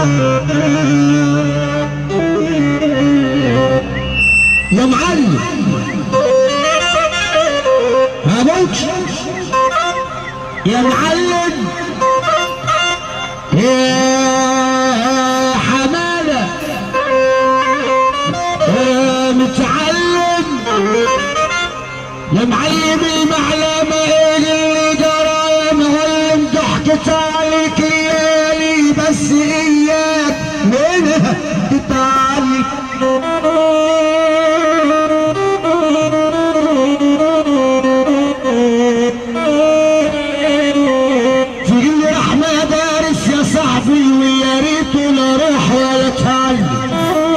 يا معلم ابوك يا معلم يا حماده يا متعلم يا معلم المعلمة ايه اللي جرى يا معلم ضحكت عليك ليالي بس اياك منها تتعلق في راح مدارس يا صاحبي ويا ريته لا روح ولا اتعلم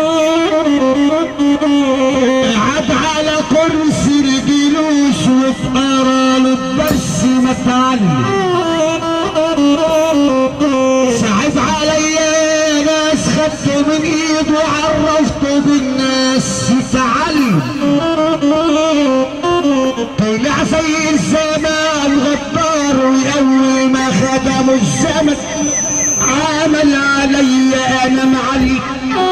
قعد على كرسي الجلوس واتقرا له الدرس ما اتعلم صعب عليا ناس خدته من ايده وعرفته بالناس يتعلم طلع زي الزمان غدار واول ما خدمه الزمن عمل عليا انا معلم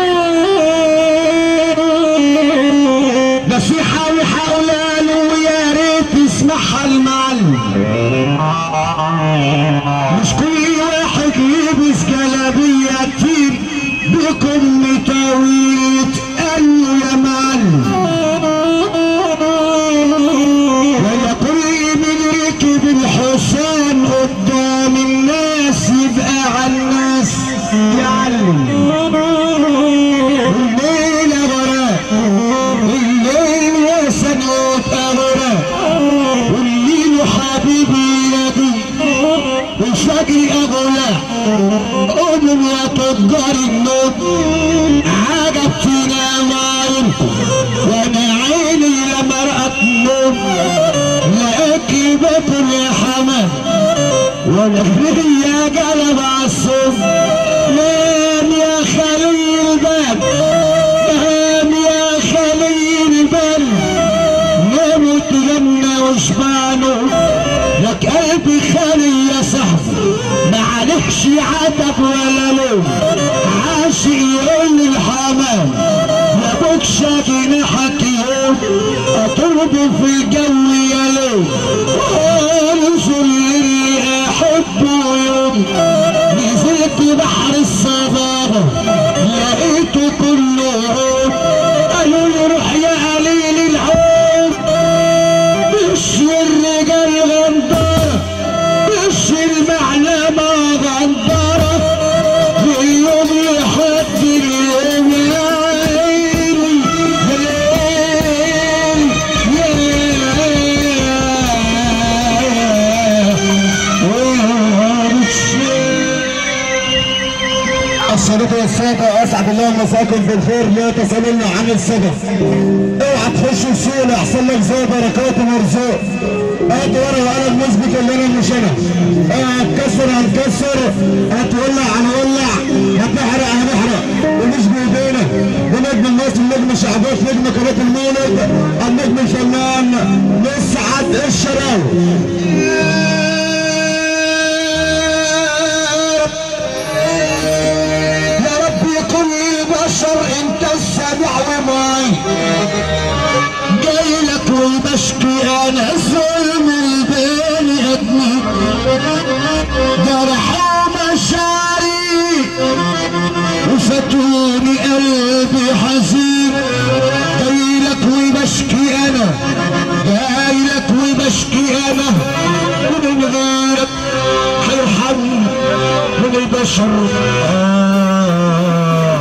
نصيحة وحاولة له ويا ريت يسمعها المعلم مش كل واحد يلبس جلابية كتير بكم طويل يتقال له يا معلم ولا كل من ركب الحصان قدام الناس يبقى على الناس يعلم الليل غراء الليل يا سنوات غراء والليل حبيبي يدي وشجري أغلاء قوموا يا تجار النوم عجبتنا معاينكم وانا عيني لما رأت نوم لقيت بطل يا حمام وانا يا قلب عالصوم نام يا خليل الباب نام يا خليل الباب نام وتغنى وشبعنا لك قلبي خالي يا صاحبي معلكش عتب ولا لوم عاشق يقول الحمام يا ابوك شاكي نحك يوم اطلب في الجو يا لوم وانزل اللي احبه يوم نزلت بحر الصبابة لقيته كله عود قالوا لي روح يا قليل العود مش الرجال غندارة مش المعلمة غندارة اليوم لحد اليوم يا عيني يا ليل يا الصلاة والسادة أسعد الله مساكم بالخير لا تسألونا عن السبب اوعى تخش السوق أحسن لك زي بركات ومرزوق هات ورقة وقلم مثبت اللي أنا مش أنا هتكسر هنكسر هتولع هنولع هتحرق هنحرق ومش بإيدينا ده نجم المصري نجم الشعبات نجم قناة المولد النجم الفنان مسعد الشراوي يا رب كل البشر انت السامع ومعي جاي لك وبشكي انا ظلم البني ادمين جرحوا مشاعري وفتوني قلبي حزين جاي لك وبشكي انا جاي لك وبشكي انا ومن غيرك هيرحمني من البشر آه.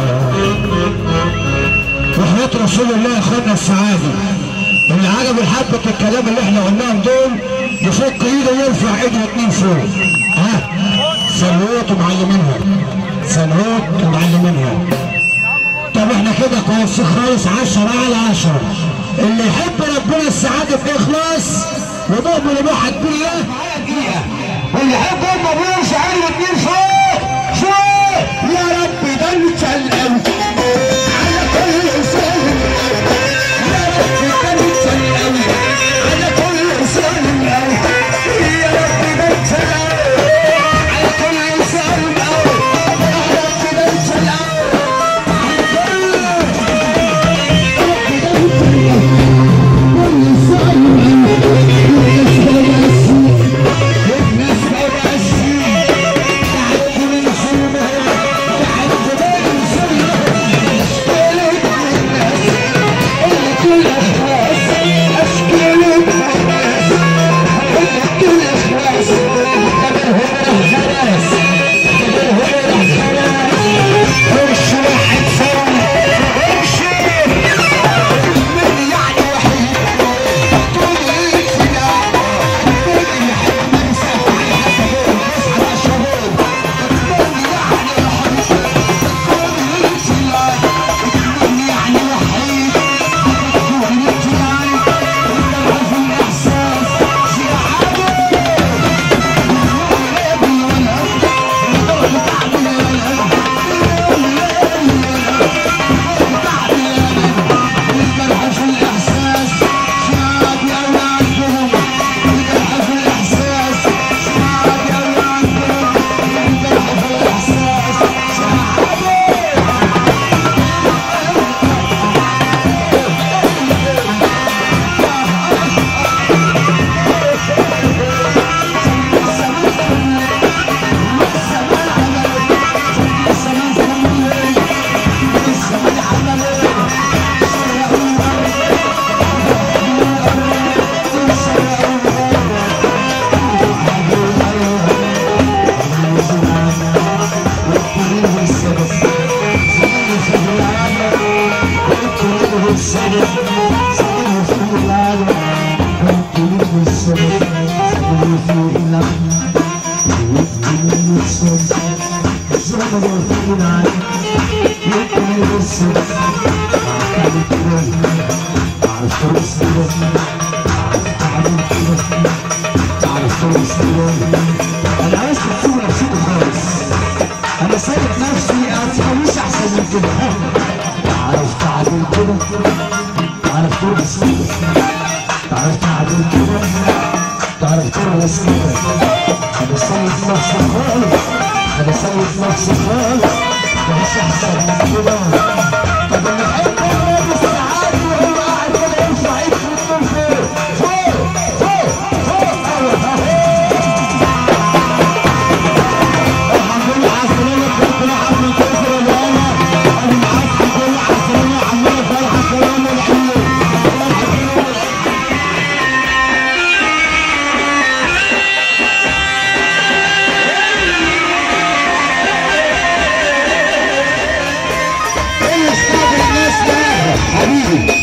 وحياة رسول الله يا اخوانا السعادة اللي عجبه حبة الكلام اللي احنا قلناهم دول يفك ايده ويرفع ايده اتنين فوق ها سنوات ومعلمينها سنوات ومعلمينها طب احنا كده كويس خالص عشرة على عشرة اللي يحب ربنا السعادة في اخلاص ومؤمن بوحد بالله واللي يحب ام ابوه شعار واتنين فوق فوق يا رب ده انت القلب على كل انسان يا رب ده انت القلب على كل انسان يا رب ده انت القلب على كل انسان يا رب عين عليك يمكن يبص أعمل كده أعرف ترقص كده أعمل كده تعرف ترقص كده أنا عايز تسيبوا نفسكم خالص أنا سايب نفسي أتحوش أحسن من كده تعرف تعمل كده تعرف ترقص كده تعرف تعمل كده تعرف ترقص كده انا سايب نفسي خالص انا سايب نفسي خالص مش احسن من كده طب اللي يحب يضرب السعادة وهو قاعد كده يرفع ايده في النور فوق فوق فوق فوق ايوه الحمد لله على السلامة كنت رايح من كفر الوانا انا معاك الحمد لله على السلامة عمال فرحة سلام العيون فرحة سلام العيون ايه استاذ الناس ده حبيبي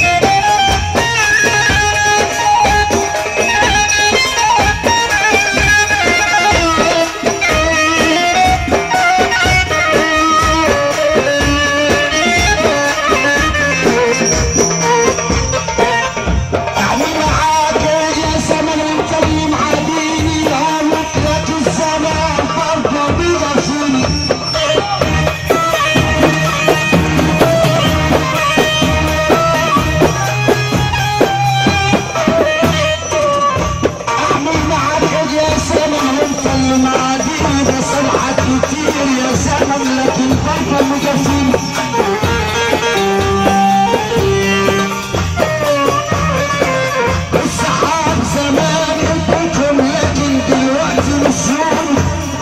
أعمل معاك يا زمن وانت اللي معاديني هامك لك الزمان برضه بيغفلني اعمل معاك يا زمن وانت اللي معاديني بصرحك كتير يا زمن لكن برضه مجفيني السحاب زمان انتكم لكن دلوقتي نسيون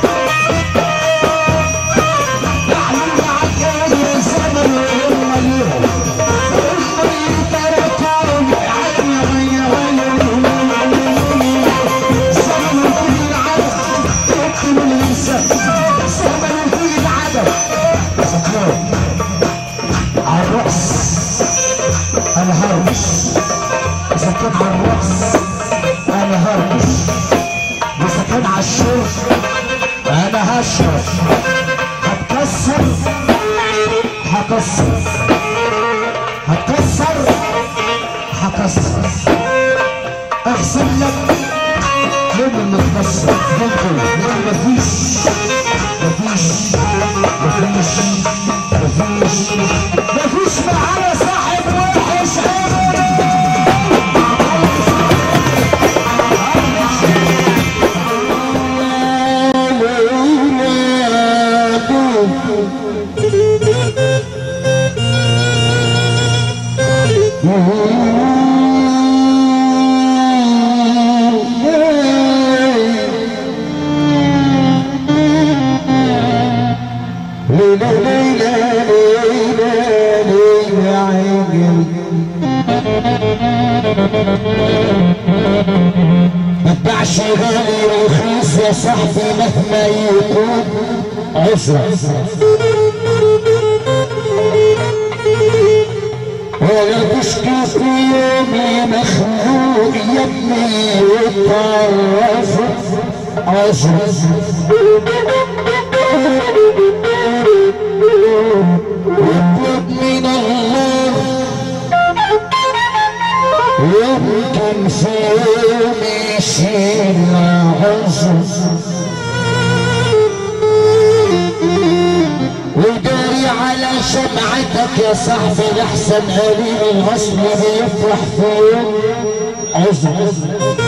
اعمل معاك يا زمن وهم اليوم هم اللي تركوني عيني عيني عيني زمن في العدد يكتب الانسان زمن في العدد سكران على الرأس انا هرمش اذا كان على الرأس انا هرمش واذا كان على الشرب انا هشرب هتكسر هكسر هتكسر هكسر اغسل لك من المتكسر ممكن من مفيش مفيش مفيش مفيش مفيش معايا صاحب وحش ابدا ليلى ليلى ليلى ليلى عيني متباعش غالي رخيص يا صاحبي مهما يكون عشرة ولا تشكي في يومي مخلوق يا ابني وتعرف عشرة واطلب من الله يمكن في يوم يشيل عزز وداري على شمعتك يا صاحبي لحسن قليل الغصن بيفرح في يوم عزز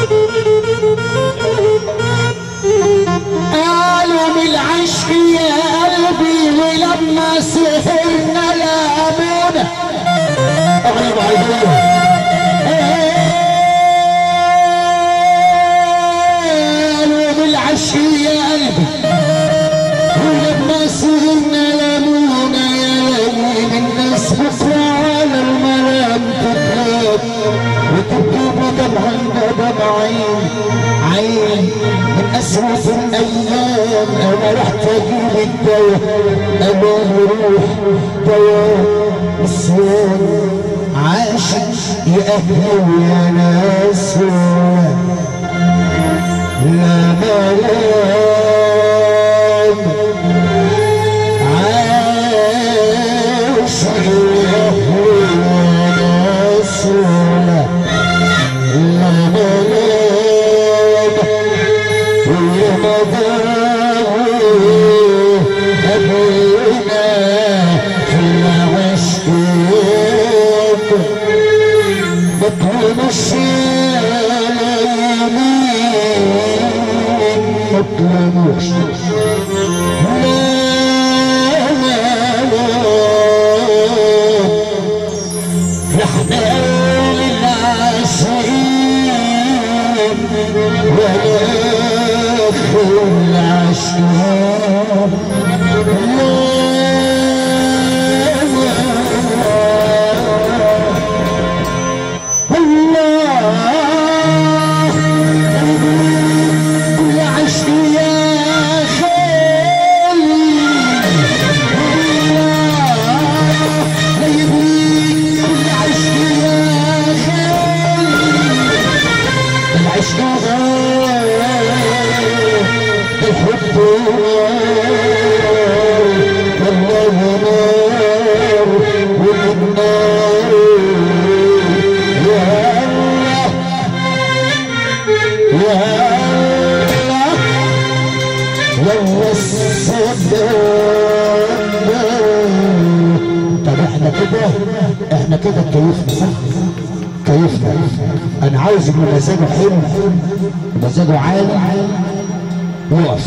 قالوا بالعشق يا قلبي ولما سهرنا لقمونا اغلب عيديه قالوا بالعشق يا قلبي ولما سهرنا لمونا يا ليل الناس بكرة على المنام تتلات وتكتب دمعا دمع عين عين من أسرف الأيام أنا رحت أجيب الدواء أنا روح دواء نسيان عاشق يا أهلي ويا ناس لا ملام صدوره ورسوله لا ملام ويا مداوي أبينا في العشق بطل السلامين مطلوش رحمن العسير ولا خل عشير الله كل عشق يا خالي لا يبني كل عشق يا خالي العشق غار الحب والله نار والنار يا الله يا الله والله الصدق طب احنا كده احنا كده كيفنا صح كيفنا انا عاوز اللي مزاجه حلو مزاجه عالي يقف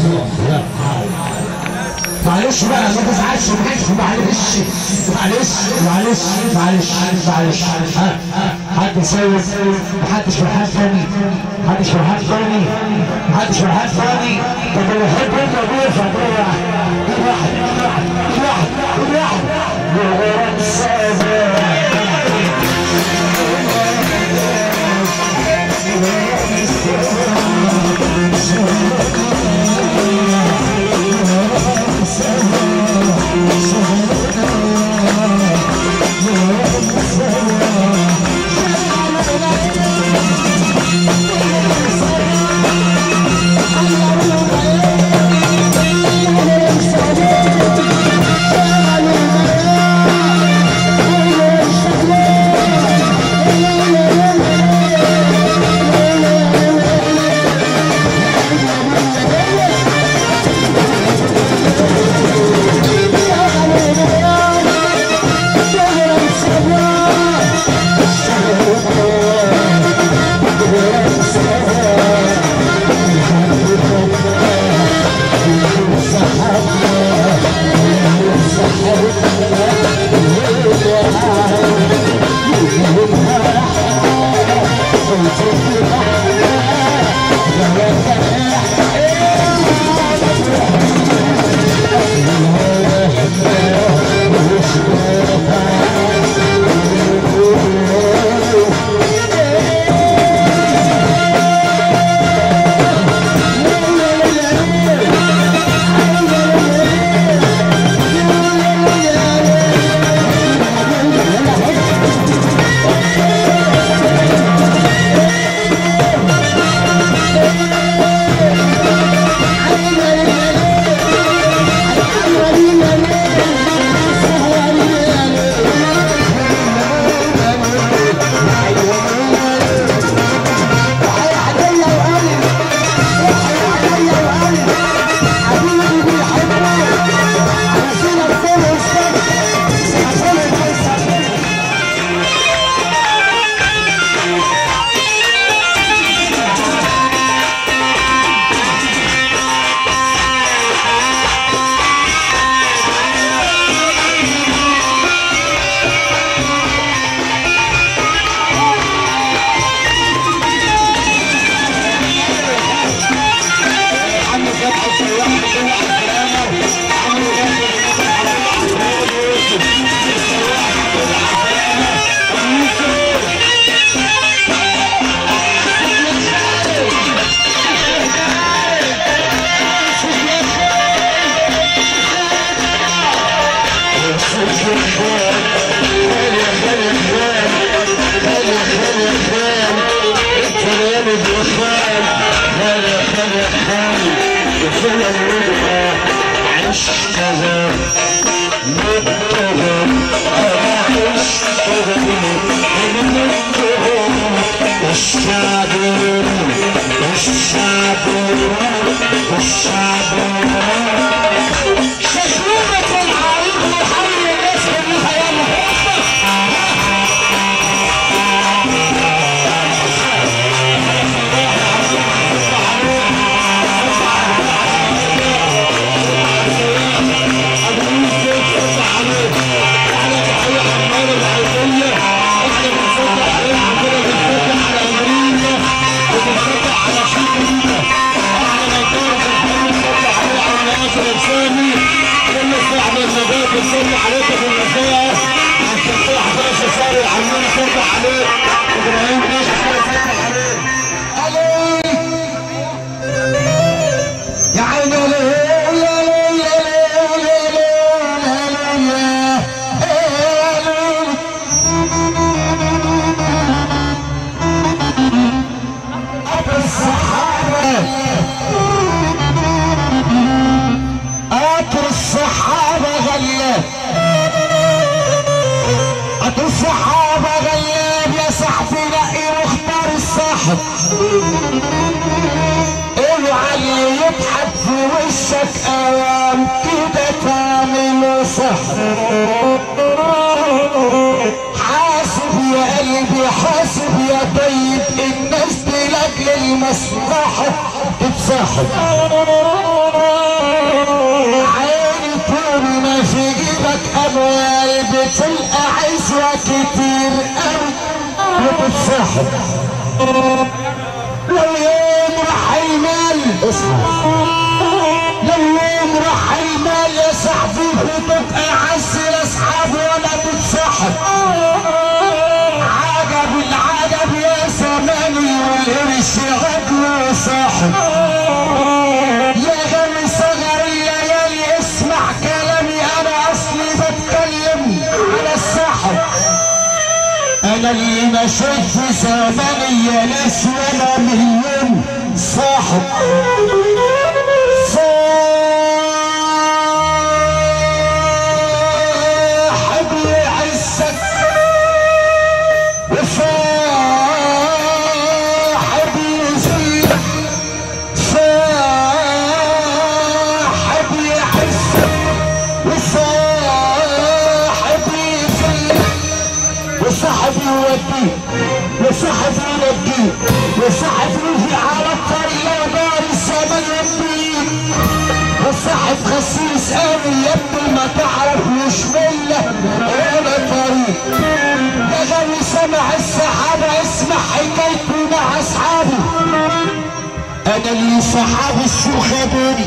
معلش بقى ما تزعلش معلش معلش معلش معلش معلش معلش ها حد يسوي محدش فرحان ثاني محدش فرحان ثاني محدش فرحان ثاني طب اللي يحب يرجع بيرفع كل واحد كل واحد كل واحد كل واحد كل واحد وغير السلام عشتها مبتغى شكلك العريض محل الناس كلها يلا بنصلي عليك في المساء عشان كده حضرتك صار عمال صلي عليك ابراهيم باشا صلي عليك عليك يا عيني يا ليل يا ليل يا ليل يا ليل يا ليل أبو الصحابة قطر الصحابة غلاب قطر الصحابة غلاب يا صاحبي نقي واختار الصاحب اوعى اللي يضحك في وشك اوام كده تعمل سحر حاسب يا قلبي حاسب يا طيب الناس دي لاجل المصلحة تتصاحب عيني طول ما في جيبك اموال بتلقى عزوة كتير قوي وتتصاحب لو يوم راح المال اصحى لو يوم راح المال يا صاحبي وتبقى عسل اصحاب ولا تتصاحب عجب العجب يا زماني والقرش عقله صاحب يا غني صغر الليالي اسمع كلامي انا اصلي بتكلم على الساحب انا اللي مشيت في زماني يا ناس ولا مليون صاحب صاحب يعزك وصاحب يزيدك صاحب يعزك وصاحب يزيدك وصاحب يوديك وصاحب يوديك وصاحب يجي على الطريق دار السما يوديك وصاحب خسيس قوي يبدو ما تعرفوش مله ولا طريق يا غني سمع السحابة اسمع حكايته مع اصحابه انا اللي صحابي السوق خدوني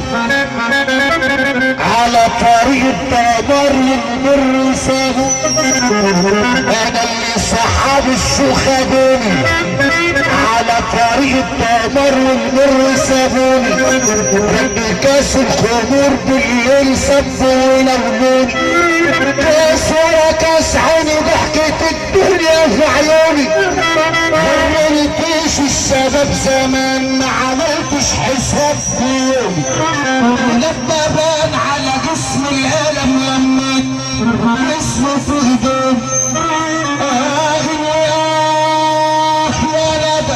على طريق الدمار للمر سابوا انا اللي صحابي السوق خدوني على طريق الدمار والمر سابوني رب كاس الخمور بالليل سبوا ولوني كاس ورا كاس عيني ضحكة الدنيا في عيوني مرنتيش الشباب زمان ما عملتش حساب في يومي ولما بان على جسم الألم لميت اسمه في هدوم آه يا آه يا ندى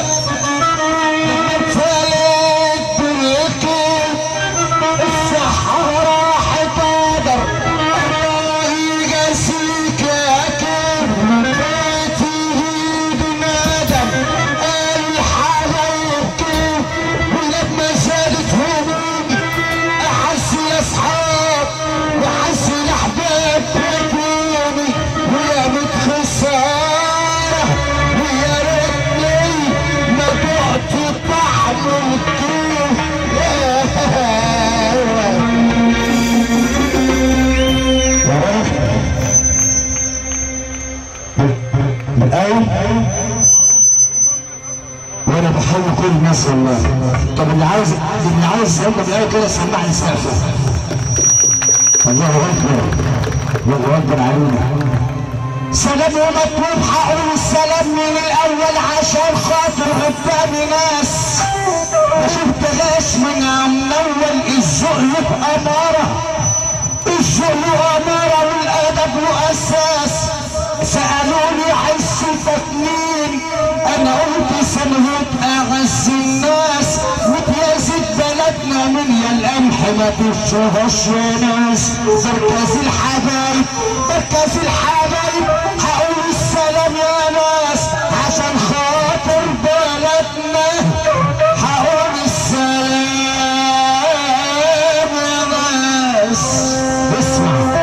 اتفلت باليقين الصحراء راحت قدر الله يقاسيك يا كيف بيتي بندم قال الحبايب كيف ولما زادت همومي احس يا اصحاب واحس الاحباب بيكوني ويا متخساره ويا ريتني ما دقت طعم الكيف من الاول وانا بحاول كل الناس والله طب اللي عاوز اللي عاوز يلا من الاول كده سمعني سقفه الله اكبر الله اكبر علينا سلام ومطلوب هقول السلام من الاول عشان خاطر قدامي ناس ما شفتهاش من عم اول الذوق له اماره الذوق له اماره والادب له اساس سالوني عن صفه مين انا قلت سمهوت اعز الناس وتيازت بلدنا من يا الامين ما تشوفش ناس مركز الحبايب مركز الحبايب هقول السلام يا ناس عشان خاطر بلدنا هقول السلام يا ناس اسمع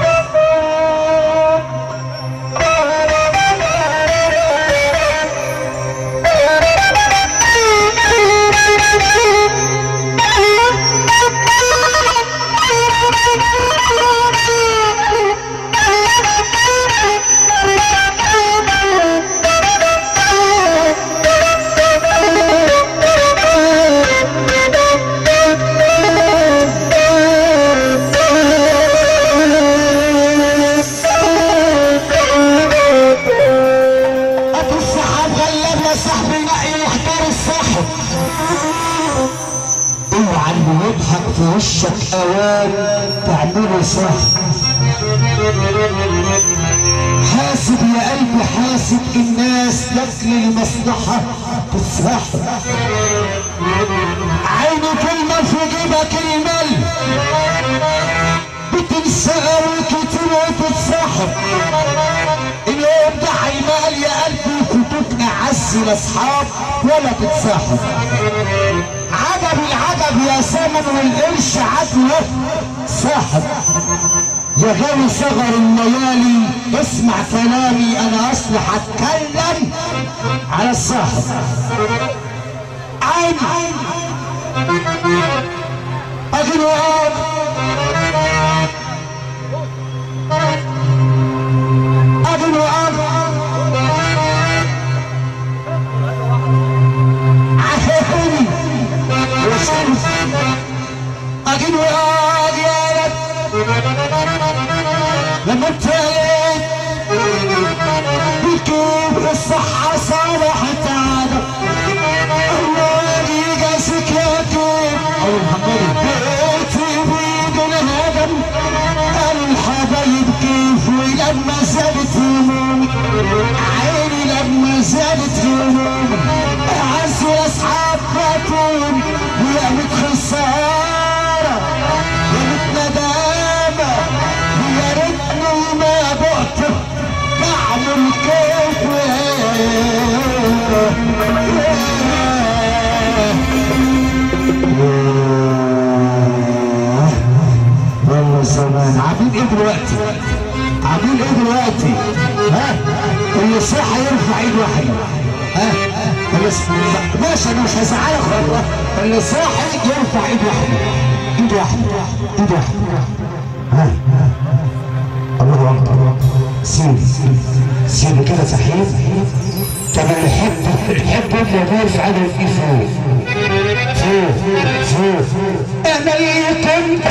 أبو السحاب غلب يا صاحبي نقي يحتار الصاحب اوعى اللي يضحك في وشك اوان تعمله صح حاسب يا قلبي حاسب الناس لاجل المصلحة تتسحب عيني كلمة في جيبك المال بتنسى وكتير وتتصاحب اليوم ده هيمال يا قلبي خطوط اعز الاصحاب ولا تتصاحب عجب العجب يا ثمن والقرش عدله صاحب يا غاوي صغر الليالي اسمع كلامي انا اصل هتكلم على الصاحب عين اجي وقف اجي وقف عهدني وشوف اجي وقف يا رب لما انت قلت بكيف الصحة صالحت عادة الله يجازيك يا كيف أو الحمد بيتي بيد الهدم الحبايب كيف ولما زادت همومي عيني لما زادت همومي أعز الأصحاب فاتوني ويا مت خسارة يا مت ندامة يا ريتني ما بعت بعمل كيف والله زمان عاملين ايه دلوقتي؟ عاملين ايه دلوقتي؟ ها؟ اللي صح يرفع ايد واحده ها؟ اللي ص- ماشي انا مش هزعلك والله اللي صاحي يرفع ايد واحده ايد واحده ايد واحده ها؟ الله اكبر سيب سيب كده صحيح طب اللي يحب يحب امه يرفع على الايد فوق فوق فوق انا اللي كنت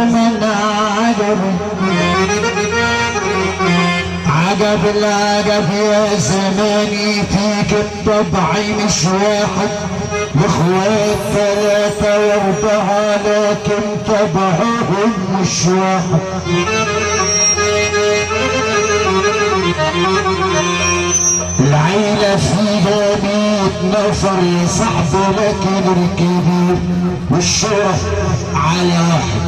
الزمن عجبي عجب العجب يا زماني فيك الطبع مش واحد اخوات ثلاثة واربعة لكن طبعهم مش واحد العيلة فيها مية نفر يا صاحبي لكن الكبير والشرف على واحد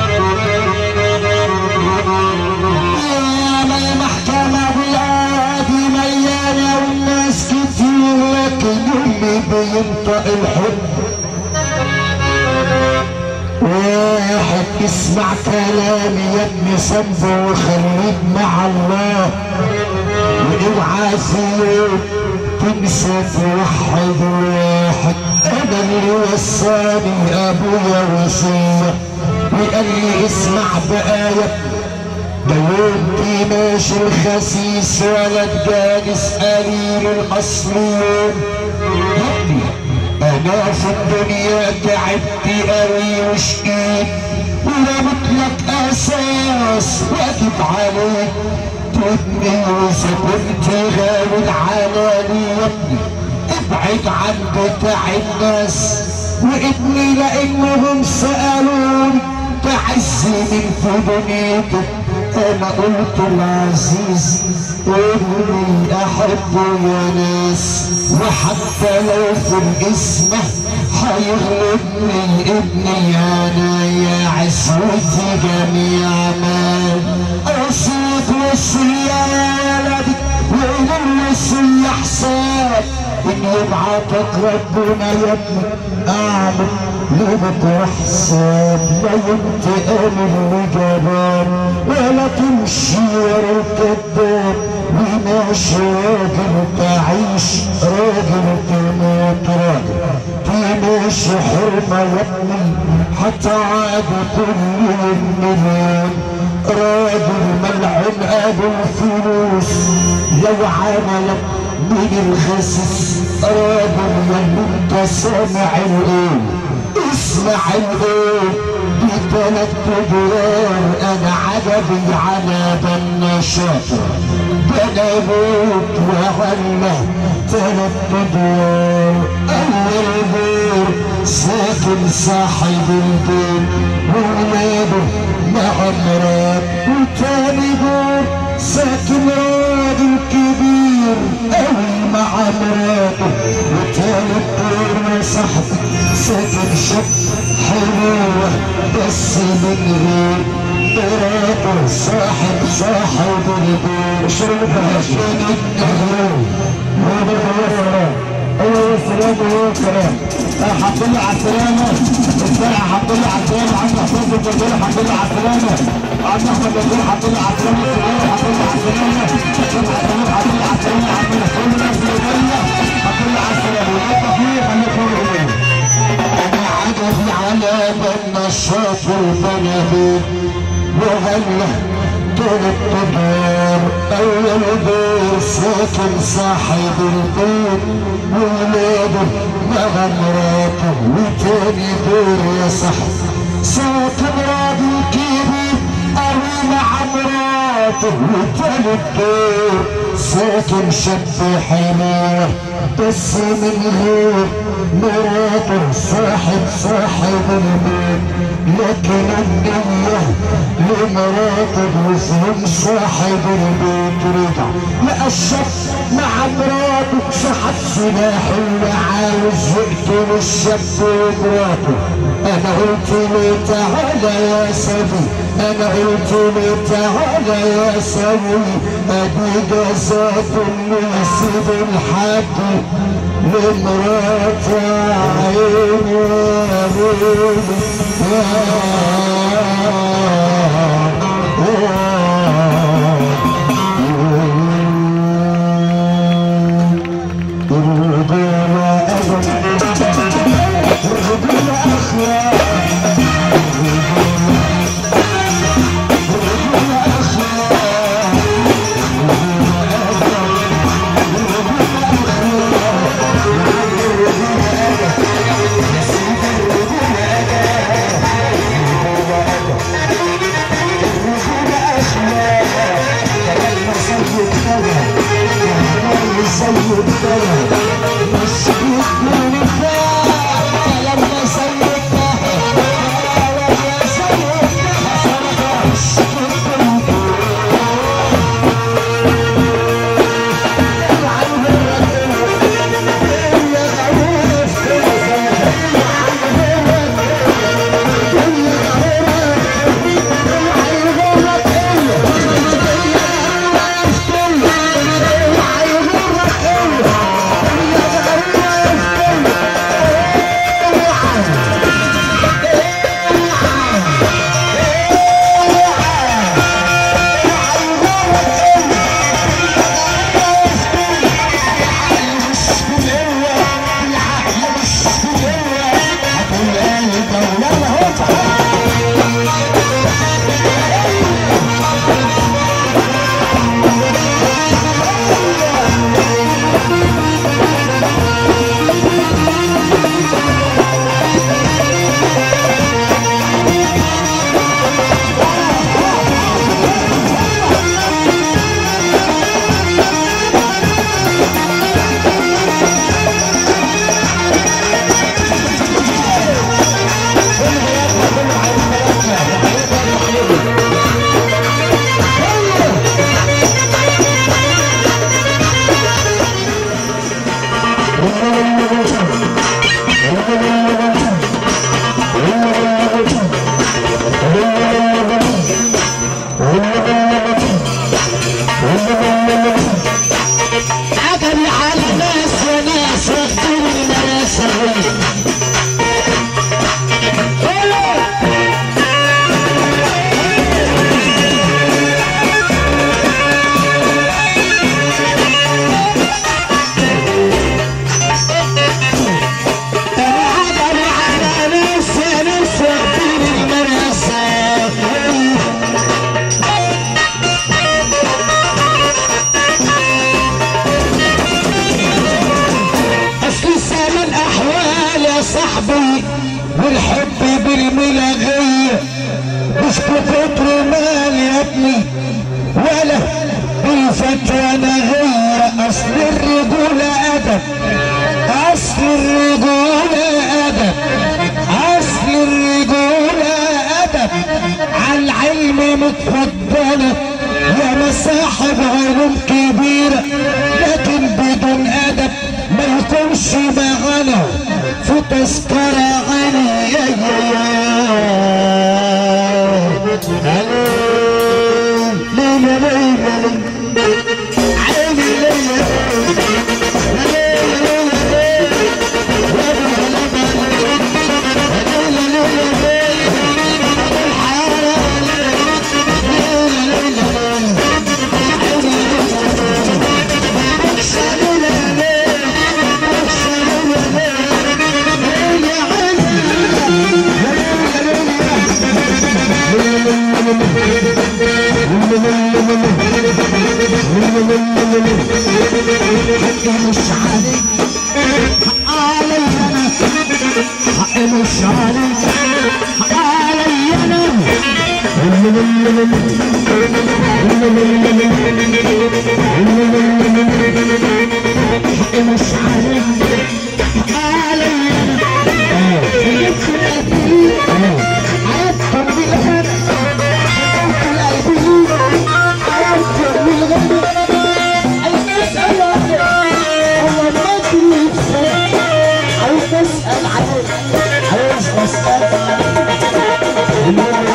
يا المحكمة بالعادي مليانة والناس كتير لكن اللي بينطق الحب واحد اسمع كلامي يا ابني صنبه وخليك مع الله واوعى في يوم تنسى توحد واحد انا اللي وصاني ابويا وصيه وقال لي اسمع بقى يا ابني ده وانت ماشي الخسيس ولا تجالس قليل الاصليين يا ابني انا في الدنيا تعبت قوي وشقيت ورمت لك اساس واجب عليك تبني واذا كنت غاوي علاني يا ابني ابعد عن بتاع الناس وابني لانهم سالوني تعزي من في دنيتك انا قلت العزيز ابني احبه يا ناس وحتى لو في الاسم هيغلبني ابني انا يا عزوتي جميع ما اصيب وصية يا ولدي وإن الوصية حساب ان يبعتك ربنا يا ابني اعمل لبكره حساب لا ينتقم اللي جبان ولا تمشي ورا الكذاب وماشي راجل تعيش راجل تموت راجل تمشي حرمة يا ابني حتى عاد كل مليون راجل ملعون ابو الفلوس لو عملك من الخسيس راجل يا انت سامع الايه اسمع الايه بثلاث ادوار انا عجبي على بنا شاطر بنا بوت وعلى ثلاث ادوار اول دور ساكن صاحب البيت وولاده مع مرات وتاني دور ساكن راجل كبير قوي مع مراته وتالت دور صاحبي ساكن شاب حلوة بس من غير مراته صاحب صاحب البيت شربها عشان النهار هذا هو ايوه السلام ايوه السلام الحمد لله على السلامة الفرع الحمد لله على السلامة عم محمود الدكتور الحمد لله على السلامة عم احمد الدكتور الحمد لله على السلامة الحمد لله على السلامة الحمد لله على السلامة عم محمود الناس الغالية الحمد لله على السلامة والله فيه خليك هو الغالي انا عجبي على من نشاط البلد وهلا دول الطبار اول دور ساكن صاحب البيت وولاده مع مراته وتاني دور يا صاحبي ساكن راجل كبير قوي مع مراته وتالت دور ساكن شاب حمار بس من غير مراته صاحب صاحب البيت لكن النية لمراته وفهم صاحب البيت رجع لقى الشاب مع مراته سحب سلاحه اللي عاوز يقتل الشاب ومراته انا قلت له تعالى يا سبي انا قلت له تعالى يا سبي ادي جزاك اللي يسيب الحد لمرات عيني يا بيبي الرجولة أجل الرجولة أخلاق الرجولة أخلاق الدنيا يا غالي زي الدنيا مش بيدوني كلام يا سيدنا كلام يا سيدنا مش بيدوني عجبي على ناس وناس واخدين الناس الريح عجبي على ناس وناس واخدين المراسة اصل سما الاحوال يا صاحبي والحب بالملغية مش بفطر مال يا ابني ولا بالفتوى نهية اصل الرجولة ادب اصل الرجولة ادب اصل الرجولة ادب على العلم متفضلة يا مصاحب علوم كبيرة لكن بدون ادب ما يكونش معانا في تذكرة غني يا يا يا ليلى ليلى ليلى عيني ليلى مش عليك علي انا حق مش عليك علي انا حق مش عليك علي انا جبت القلبي عرفت بالغد عرفت القلبي عرفت بالغد المسألة هو ما تنسى عاوز اسال عليك عاوز اسال